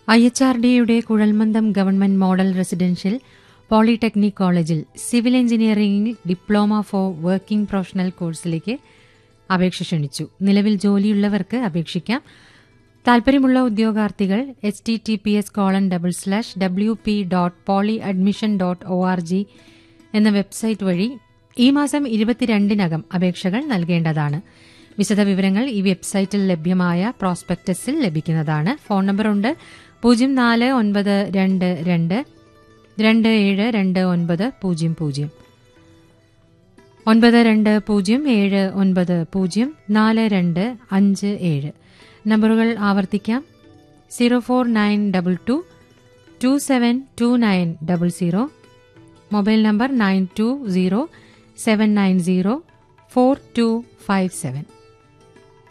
I H R ഡിയുടെ കുഴൽമന്ദം government model residential polytechnic കോളേജിൽ സിവിൽ എഞ്ചിനീയറിംഗിൽ ഡിപ്ലോമ ഫോർ വർക്കിംഗ് പ്രൊഫഷണൽ കോഴ്സിലേക്ക് അപേക്ഷ ക്ഷണിച്ചു നിലവിൽ ജോലിയുള്ളവർക്ക് അപേക്ഷിക്കാം താൽപര്യമുള്ള ഉദ്യോഗാർത്ഥികൾ H T T P S colon double slash W P dot poly admission dot O R G എന്ന വെബ്സൈറ്റ് വഴി ഈ മാസം ഇരുപത്തിരണ്ടിനകം അപേക്ഷകൾ നൽകേണ്ടതാണ് വിശദവിവരങ്ങൾ ഈ വെബ്സൈറ്റിൽ ലഭ്യമായ പ്രോസ്പെക്ടസിൽ ലഭിക്കുന്നതാണ് ഫോൺ നമ്പറുണ്ട് പൂജ്യം നാല് ഒൻപത് രണ്ട് രണ്ട് രണ്ട് ഏഴ് രണ്ട് ഒൻപത് പൂജ്യം പൂജ്യം ഒൻപത് രണ്ട് പൂജ്യം ഏഴ് ഒൻപത് പൂജ്യം നാല് രണ്ട് അഞ്ച് ഏഴ് നമ്പറുകൾ ആവർത്തിക്കാം zero four nine double two two seven two nine double zero mobile number nine two zero seven nine zero four two five seven